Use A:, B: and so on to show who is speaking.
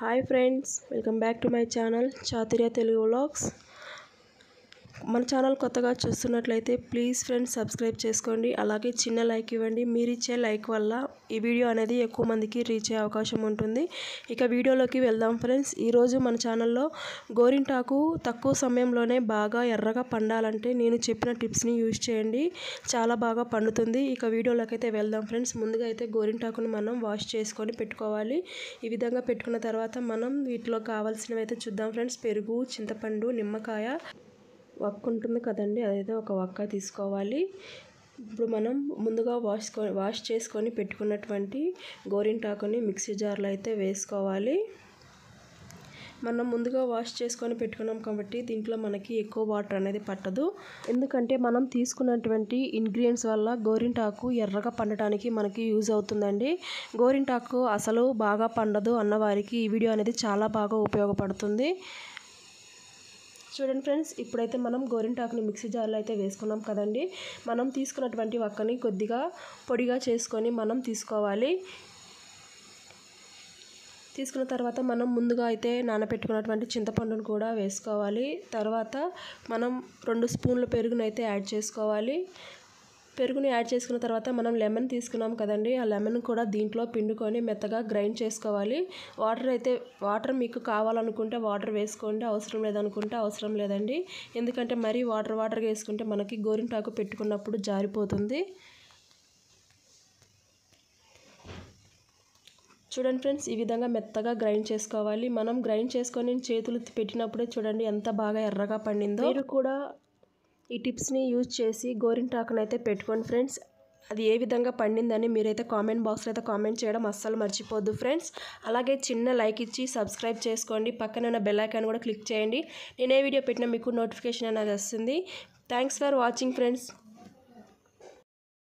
A: hi friends welcome back to my channel Chaturya Telugu vlogs మన channel కొత్తగా చూస్తున్నట్లయితే ప్లీజ్ ఫ్రెండ్స్ సబ్స్క్రైబ్ చేసుకోండి అలాగే చిన్న లైక్ ఇవ్వండి మీరు ఇచ్చే లైక్ వల్ల ఈ వీడియో అనేది ఎక్కువ మందికి రీచ్ అయ్యే అవకాశం ఉంటుంది ఇక వీడియోలోకి వెళ్దాం ఫ్రెండ్స్ ఈరోజు మన ఛానల్లో గోరింటాకు తక్కువ సమయంలోనే బాగా ఎర్రగా పండాలంటే నేను చెప్పిన టిప్స్ని యూజ్ చేయండి చాలా బాగా పండుతుంది ఇక వీడియోలోకి అయితే వెళ్దాం ఫ్రెండ్స్ ముందుగా అయితే గోరింటాకును మనం వాష్ చేసుకొని పెట్టుకోవాలి ఈ విధంగా పెట్టుకున్న తర్వాత మనం వీటిలో కావాల్సినవి అయితే చూద్దాం ఫ్రెండ్స్ పెరుగు చింతపండు నిమ్మకాయ వక్క ఉంటుంది కదండి అదైతే ఒక వక్క తీసుకోవాలి ఇప్పుడు మనం ముందుగా వాష్ వాష్ చేసుకొని పెట్టుకున్నటువంటి గోరింటాకుని మిక్సీ జార్లో అయితే వేసుకోవాలి మనం ముందుగా వాష్ చేసుకొని పెట్టుకున్నాం కాబట్టి దీంట్లో మనకి ఎక్కువ వాటర్ అనేది పట్టదు ఎందుకంటే మనం తీసుకున్నటువంటి ఇంగ్రీడియంట్స్ వల్ల గోరింటాకు ఎర్రగా పండటానికి మనకి యూజ్ అవుతుందండి గోరింటాకు అసలు బాగా పండదు అన్నవారికి ఈ వీడియో అనేది చాలా బాగా ఉపయోగపడుతుంది చూడండి ఫ్రెండ్స్ ఇప్పుడైతే మనం గోరింటాకుని మిక్సీ జార్లో అయితే వేసుకున్నాం కదండి మనం తీసుకున్నటువంటి వక్కని కొద్దిగా పొడిగా చేసుకొని మనం తీసుకోవాలి తీసుకున్న తర్వాత మనం ముందుగా అయితే నానబెట్టుకున్నటువంటి చింతపండును కూడా వేసుకోవాలి తర్వాత మనం రెండు స్పూన్ల పెరుగును అయితే యాడ్ చేసుకోవాలి పెరుగుని యాడ్ చేసుకున్న తర్వాత మనం లెమన్ తీసుకున్నాం కదండి ఆ లెమన్ కూడా దీంట్లో పిండుకొని మెత్తగా గ్రైండ్ చేసుకోవాలి వాటర్ అయితే వాటర్ మీకు కావాలనుకుంటే వాటర్ వేసుకోండి అవసరం లేదనుకుంటే అవసరం లేదండి ఎందుకంటే మరీ వాటర్ వాటర్గా వేసుకుంటే మనకి గోరింటాకు పెట్టుకున్నప్పుడు జారిపోతుంది చూడండి ఫ్రెండ్స్ ఈ విధంగా మెత్తగా గ్రైండ్ చేసుకోవాలి మనం గ్రైండ్ చేసుకొని చేతులు పెట్టినప్పుడే చూడండి ఎంత బాగా ఎర్రగా పండిందో మీరు కూడా ఈ టిప్స్ని యూజ్ చేసి గోరింటాకును అయితే పెట్టుకోండి ఫ్రెండ్స్ అది ఏ విధంగా పండిందని మీరైతే కామెంట్ బాక్స్లో అయితే కామెంట్ చేయడం అస్సలు మర్చిపోద్దు ఫ్రెండ్స్ అలాగే చిన్న లైక్ ఇచ్చి సబ్స్క్రైబ్ చేసుకోండి పక్కన ఉన్న బెల్ ఐకాన్ కూడా క్లిక్ చేయండి నేను ఏ వీడియో పెట్టినా మీకు నోటిఫికేషన్ అనేది వస్తుంది థ్యాంక్స్ ఫర్ వాచింగ్ ఫ్రెండ్స్